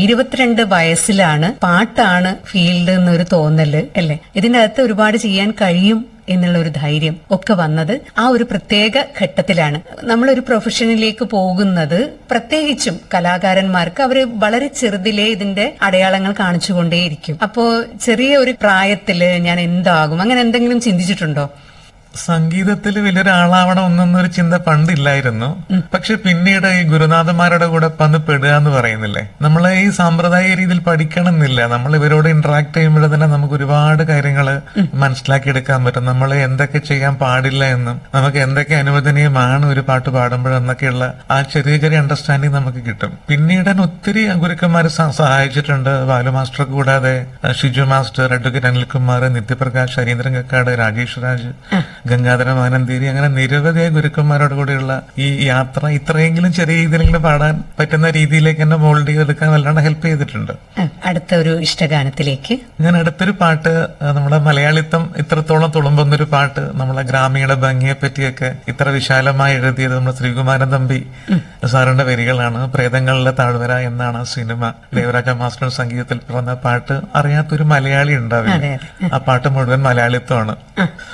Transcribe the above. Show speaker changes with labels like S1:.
S1: ഇരുപത്തിരണ്ട് വയസ്സിലാണ് പാട്ടാണ് ഫീൽഡ് എന്നൊരു തോന്നല് അല്ലെ ഇതിനകത്ത് ഒരുപാട് ചെയ്യാൻ കഴിയും എന്നുള്ള ഒരു ധൈര്യം ഒക്കെ വന്നത് ആ ഒരു പ്രത്യേക ഘട്ടത്തിലാണ് നമ്മളൊരു പ്രൊഫഷനിലേക്ക് പോകുന്നത് പ്രത്യേകിച്ചും കലാകാരന്മാർക്ക് അവര് വളരെ ചെറുതിലേ ഇതിന്റെ അടയാളങ്ങൾ കാണിച്ചുകൊണ്ടേയിരിക്കും അപ്പോ ചെറിയ ഒരു പ്രായത്തില് ഞാൻ എന്താകും അങ്ങനെ എന്തെങ്കിലും ചിന്തിച്ചിട്ടുണ്ടോ
S2: സംഗീതത്തിൽ വലിയൊരാളാവണം എന്നൊന്നൊരു ചിന്ത പണ്ടില്ലായിരുന്നു പക്ഷെ പിന്നീട് ഈ ഗുരുനാഥന്മാരുടെ കൂടെ വന്ന് പെടുക എന്ന് പറയുന്നില്ലേ നമ്മളെ ഈ സാമ്പ്രദായിക രീതിയിൽ പഠിക്കണം എന്നില്ല നമ്മൾ ഇവരോട് ഇന്ററാക്ട് ചെയ്യുമ്പോൾ തന്നെ നമുക്ക് ഒരുപാട് കാര്യങ്ങൾ മനസ്സിലാക്കി എടുക്കാൻ പറ്റും നമ്മൾ എന്തൊക്കെ ചെയ്യാൻ പാടില്ല എന്നും നമുക്ക് എന്തൊക്കെ അനുവദനീയമാണ് ഒരു പാട്ട് പാടുമ്പോഴെന്നൊക്കെയുള്ള ആ ചെറിയ ചെറിയ അണ്ടർസ്റ്റാൻഡിങ് നമുക്ക് കിട്ടും പിന്നീട് തന്നെ ഒത്തിരി ഗുരുക്കന്മാർ സഹായിച്ചിട്ടുണ്ട് ബാലു മാസ്റ്റർ കൂടാതെ ഷിജു മാസ്റ്റർ അഡ്വക്കേറ്റ് അനിൽകുമാർ നിത്യപ്രകാശ് ഹരീന്ദ്രൻ കക്കാട് രാജേഷ് രാജ് ഗംഗാധര മാനന്തേരി അങ്ങനെ നിരവധി ഗുരുക്കന്മാരോട് കൂടിയുള്ള ഈ യാത്ര ഇത്രയെങ്കിലും ചെറിയ രീതിയിലെങ്കിലും പാടാൻ പറ്റുന്ന രീതിയിലേക്ക് എന്നെ മോൾഡ് ചെയ്തെടുക്കാൻ വല്ലാണ്ട് ഹെൽപ്പ് ചെയ്തിട്ടുണ്ട്
S1: ആ, അടുത്ത ഒരു ഇഷ്ടഗാനത്തിലേക്ക്
S2: ഞാൻ അടുത്തൊരു പാട്ട് ആ, നമ്മുടെ മലയാളിത്തം ഇത്രത്തോളം തുളുമ്പുന്നൊരു പാട്ട് നമ്മളെ ഗ്രാമീണ ഭംഗിയെ പറ്റിയൊക്കെ ഇത്ര വിശാലമായി എഴുതിയത് നമ്മുടെ ശ്രീകുമാരൻ തമ്പി സാറിന്റെ വരികളാണ് പ്രേതങ്ങളിലെ താഴ്വര എന്നാണ് ആ സിനിമ ദേവരാജ മാസ്റ്റർ സംഗീതത്തിൽ പിറന്ന പാട്ട് അറിയാത്തൊരു മലയാളി ഉണ്ടാവില്ല
S1: അതെ,
S2: ആ പാട്ട് മുഴുവൻ മലയാളിത്വമാണ്